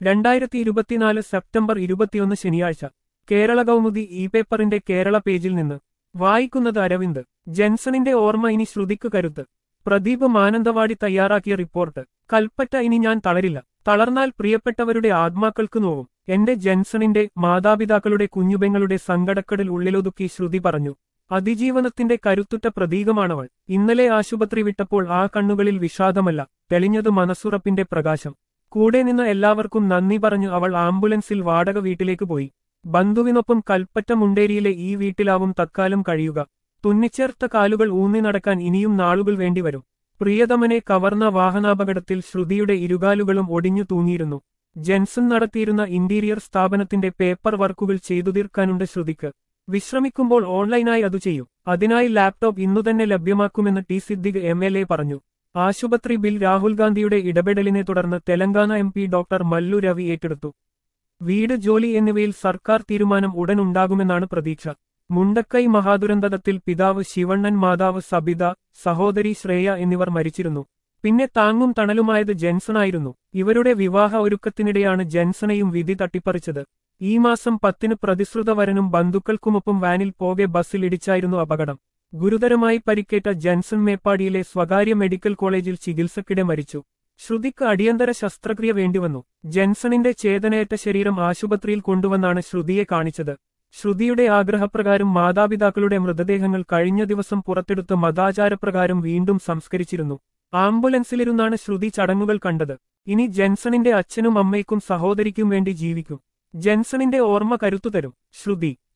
രണ്ടായിരത്തി ഇരുപത്തിനാല് സെപ്റ്റംബർ ഇരുപത്തിയൊന്ന് ശനിയാഴ്ച കേരള കൗമുദി ഇ പേപ്പറിന്റെ കേരള പേജിൽ നിന്ന് വായിക്കുന്നത് അരവിന്ദ് ജെൻസണിന്റെ ഓർമ്മ ഇനി ശ്രുതിക്ക് കരുത്ത് പ്രദീപ് മാനന്തവാടി തയ്യാറാക്കിയ റിപ്പോർട്ട് കൽപ്പറ്റ ഇനി ഞാൻ തളരില്ല തളർന്നാൽ പ്രിയപ്പെട്ടവരുടെ ആത്മാക്കൾക്ക് നോവും എന്റെ ജെൻസണിന്റെ മാതാപിതാക്കളുടെ കുഞ്ഞുബെങ്ങളുടെ സങ്കടക്കടൽ ഉള്ളിലൊതുക്കി ശ്രുതി പറഞ്ഞു അതിജീവനത്തിന്റെ കരുത്തുറ്റ പ്രതീകമാണവൾ ഇന്നലെ ആശുപത്രി വിട്ടപ്പോൾ ആ കണ്ണുകളിൽ വിഷാദമല്ല തെളിഞ്ഞത് മനസ്സുറപ്പിന്റെ പ്രകാശം കൂടെ നിന്ന് എല്ലാവർക്കും നന്ദി പറഞ്ഞു അവൾ ആംബുലൻസിൽ വാടക വീട്ടിലേക്ക് പോയി ബന്ധുവിനൊപ്പം കൽപ്പറ്റ മുണ്ടേരിയിലെ ഈ വീട്ടിലാവും തത്കാലം കഴിയുക തുന്നിച്ചേർത്ത കാലുകൾ ഊന്നി നടക്കാൻ ഇനിയും നാളുകൾ വേണ്ടിവരും പ്രിയതമനെ കവർന്ന വാഹനാപകടത്തിൽ ശ്രുതിയുടെ ഇരുകാലുകളും ഒടിഞ്ഞു തൂങ്ങിയിരുന്നു ജെൻസൺ നടത്തിയിരുന്ന ഇന്റീരിയർ സ്ഥാപനത്തിന്റെ പേപ്പർ വർക്കുകൾ ചെയ്തു തീർക്കാനുണ്ട് ശ്രുതിക്ക് വിശ്രമിക്കുമ്പോൾ ഓൺലൈനായി അതു ചെയ്യും അതിനായി ലാപ്ടോപ്പ് ഇന്നുതന്നെ ലഭ്യമാക്കുമെന്ന് T Siddique M L A പറഞ്ഞു ആശുപത്രി ബിൽ രാഹുൽ ഗാന്ധിയുടെ ഇടപെടലിനെ തുടർന്ന് Telangana M P doctor Mallu Ravi ഏറ്റെടുത്തു വീട് ജോലി എന്നിവയിൽ സർക്കാർ തീരുമാനം ഉടൻ ഉണ്ടാകുമെന്നാണ് പ്രതീക്ഷ മുണ്ടക്കൈ മഹാദുരന്തത്തിൽ പിതാവ് ശിവണ്ണൻ മാതാവ് സബിത സഹോദരി ശ്രേയ എന്നിവർ മരിച്ചിരുന്നു പിന്നെ താങ്ങും തണലുമായത് ജെൻസണായിരുന്നു ഇവരുടെ വിവാഹ ഒരുക്കത്തിനിടെയാണ് ജെൻസണെയും വിധി തട്ടിപ്പറിച്ചത് ഈ മാസം പത്തിന് പ്രതിശ്രുതവരനും ബന്ധുക്കൾക്കുമൊപ്പം വാനിൽ പോകെ ബസ്സിൽ ഇടിച്ചായിരുന്നു അപകടം ഗുരുതരമായി പരിക്കേറ്റ ജെൻസൺ മേപ്പാടിയിലെ സ്വകാര്യ മെഡിക്കൽ കോളേജിൽ ചികിത്സക്കിടെ മരിച്ചു ശ്രുതിക്ക് അടിയന്തര ശസ്ത്രക്രിയ വേണ്ടിവന്നു ജെൻസണിന്റെ ചേതനയേറ്റ ശരീരം ആശുപത്രിയിൽ കൊണ്ടുവന്നാണ് ശ്രുതിയെ കാണിച്ചത് ശ്രുതിയുടെ ആഗ്രഹപ്രകാരം മാതാപിതാക്കളുടെ മൃതദേഹങ്ങൾ കഴിഞ്ഞ ദിവസം പുറത്തെടുത്ത് മതാചാരപ്രകാരം വീണ്ടും സംസ്കരിച്ചിരുന്നു ആംബുലൻസിലിരുന്നാണ് ശ്രുതി ചടങ്ങുകൾ കണ്ടത് ഇനി ജെൻസണിന്റെ അച്ഛനും അമ്മയ്ക്കും സഹോദരിക്കും വേണ്ടി ജീവിക്കും ജെൻസണിന്റെ ഓർമ്മ കരുത്തുതരും ശ്രുതി